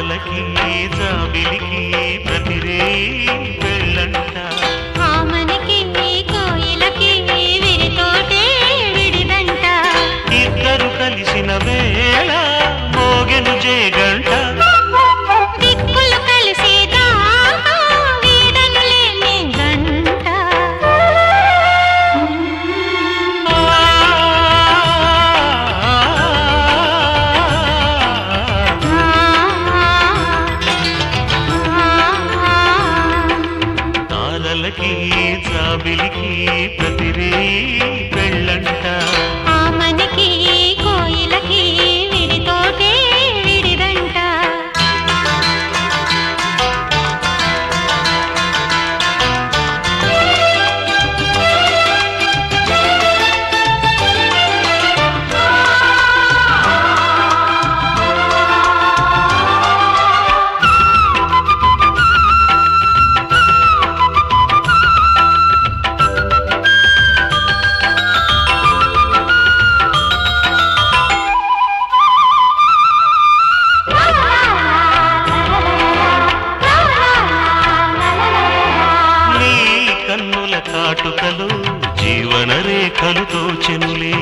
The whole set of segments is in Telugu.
తారలకి జాబిలికి ప్రతిరే పెళ్ళంట ఆమనికి కోయిలకి విరితోటే విడిదంట ఇద్దరు కలిసిన వేళ మోగెను జేగంట దిక్కులు కలిసేదాకా వీడనులేని గంట తారలకి జాబిలికి ప్రతిరే పెళ్ళంట ఆమనికి కోయిలకి విడితోటే విడిదంట నీ కన్నుల కాటుకలు జీవన రేఖలు తోచెనులే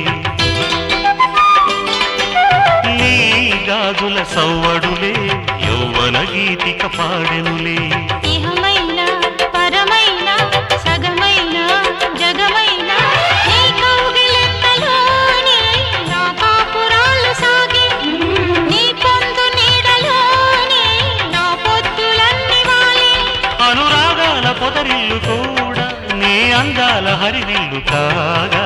నీ గాజుల సవ్వడులే యౌవన గీతిక పాడెనులే ఇహమైన పరమైన సగమైన జగమైన నీ కౌగిలింతలోనే నా కాపురాలు సాగే నీ పొందు నీడలోనే నా పొద్దులన్నీ వాలే అనురాగాల పొదరిల్లు కూడా నీ అందాల హరివిల్లు కాగా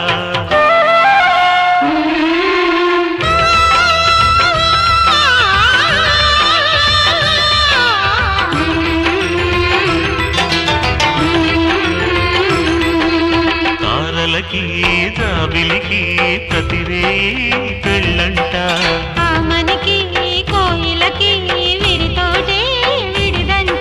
తారలకి జాబిలికి ప్రతిరే పెళ్ళంట ఆమనికి కోయిలకి విరితోటే విడిదంట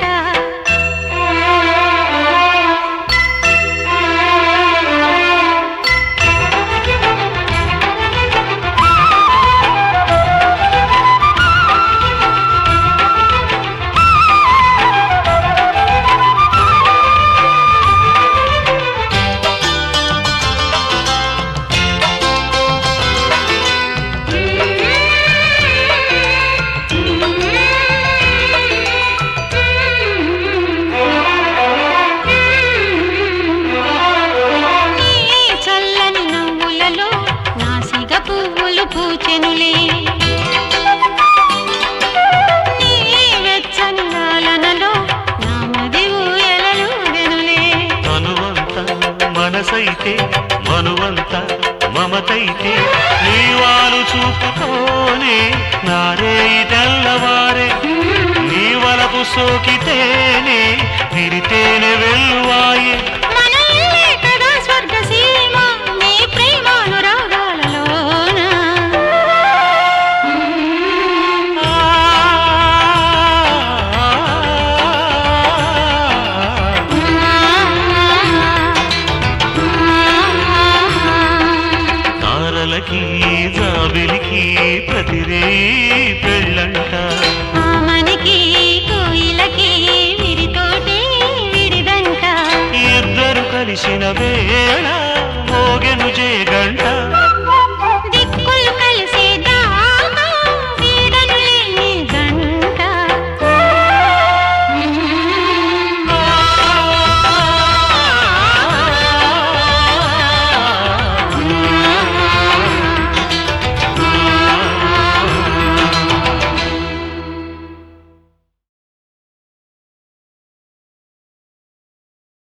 నీ చల్లని నవ్వులలో నాసిగ పువ్వులు పూచెనులే నీ వెచ్చని లాలనలో నా మది ఊయలలుగెనులే మనువంత మనసైతే మనువంత మమతైతే నీవాలు చూపుతోనే నారే తెల్లవారే నీ వలపు సోకితేనే విరితేనే వెల్లువాయే మన ఇల్లే కదా స్వర్గ సీమ నీ ప్రేమానురాగాలలోన తారలకి జాబిలికి ప్రతిరే పెళ్ళంట ఆమనికి కోయిలకి విరితోటే విడిదంట ఇద్దరు కలిసిన వేళ మోగెను జేగంట